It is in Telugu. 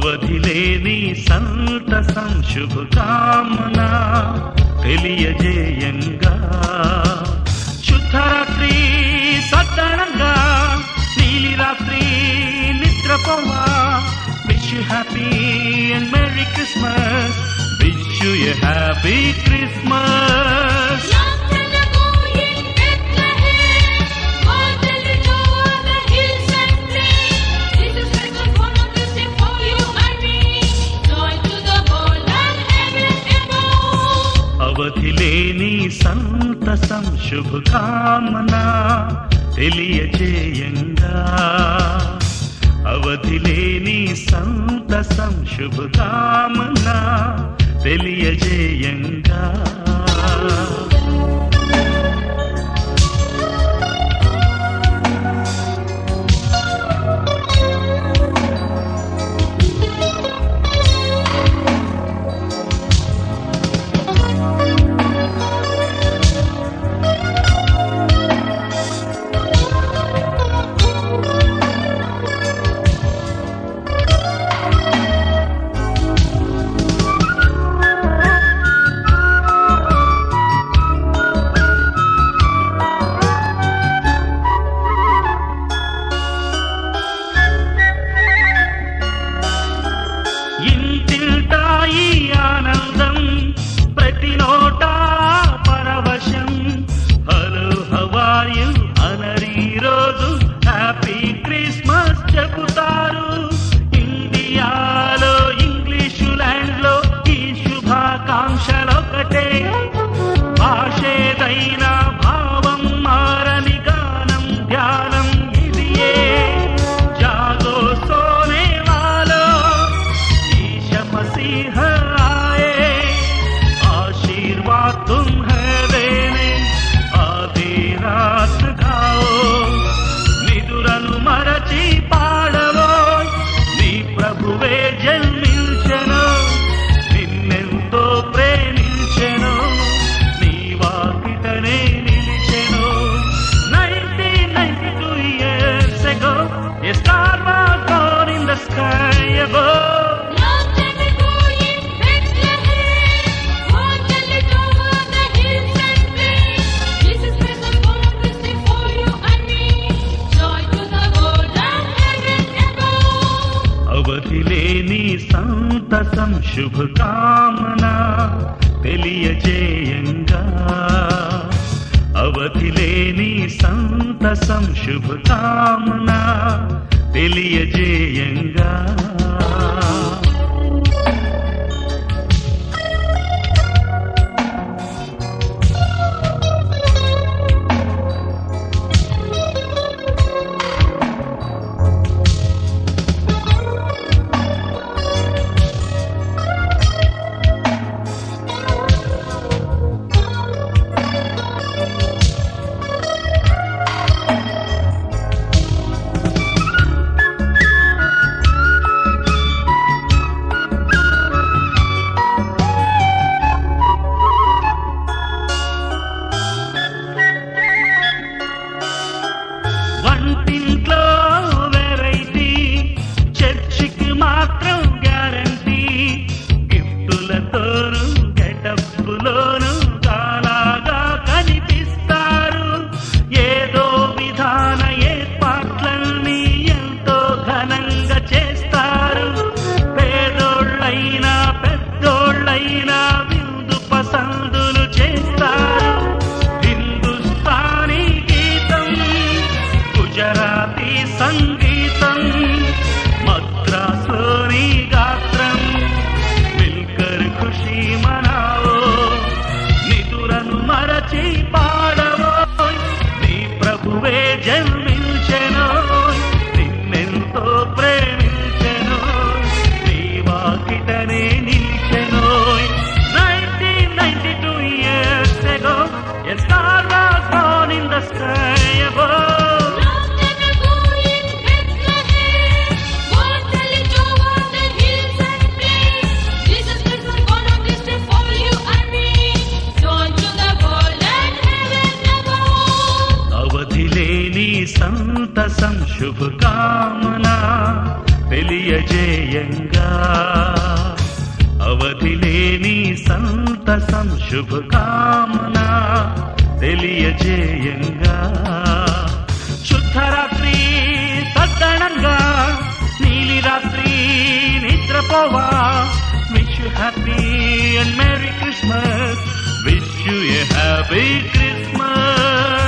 అవధిలేని సంతసం శుభకామన తెలియజేయంగా శుద్ధరాత్రి సద్దనంగా నీలి రాత్రి నిద్రపోవా wish you happy and merry Christmas wish you happy Christmas Long time ago in Bethlehem, all the little over the hills and plains, Jesus Christ was born on this day for you and me. Joy to the world and heaven above. అవధిలేని సంతసం శుభకామన తెలియజేయంగా అవధిలేని సంతసం శుభకామన తెలియజేయంగా ఇంటిల్టాయి ఆనందం ప్రతి నోట పరవశం హలో హవాయు అనరి రోజు హ్యాపీ క్రిస్మస్ చెబుతారు ఇండియాలో ఇంగ్లీషు ల్యాండ్ లో ఈ శుభాకాంక్షలొకటే భాషేదైనా భావం మారని గానం ధ్యానం ఇదియే జాగో సోనే వాలో ईश मसीह आए आशीर्वाद तुम है देने आधी रात గాओ నిదురను మరచి పాడవో నీ ప్రభువే జన్మించెను నిన్నెంతో ప్రేమించెను నీ వాకిటనే నిలిచెను 1992 years ago a star was born in the sky above Long time ago in Bethlehem, all the little over the hills and plains, Jesus Christ was born on this day for you and me. Joy to the world and heaven above. అవధిలేని సంతసం శుభకామన తెలియజేయంగా అవధిలేని సంతసం శుభకామన తెలియజేయంగా తెలియజేయంగా అవధిలేని సంతసం శుభకామన తెలియజేయంగా శుద్ధరాత్రి సద్దనంగా నీలి రాత్రి నిద్రపోవా wish you happy and merry Christmas wish you a happy Christmas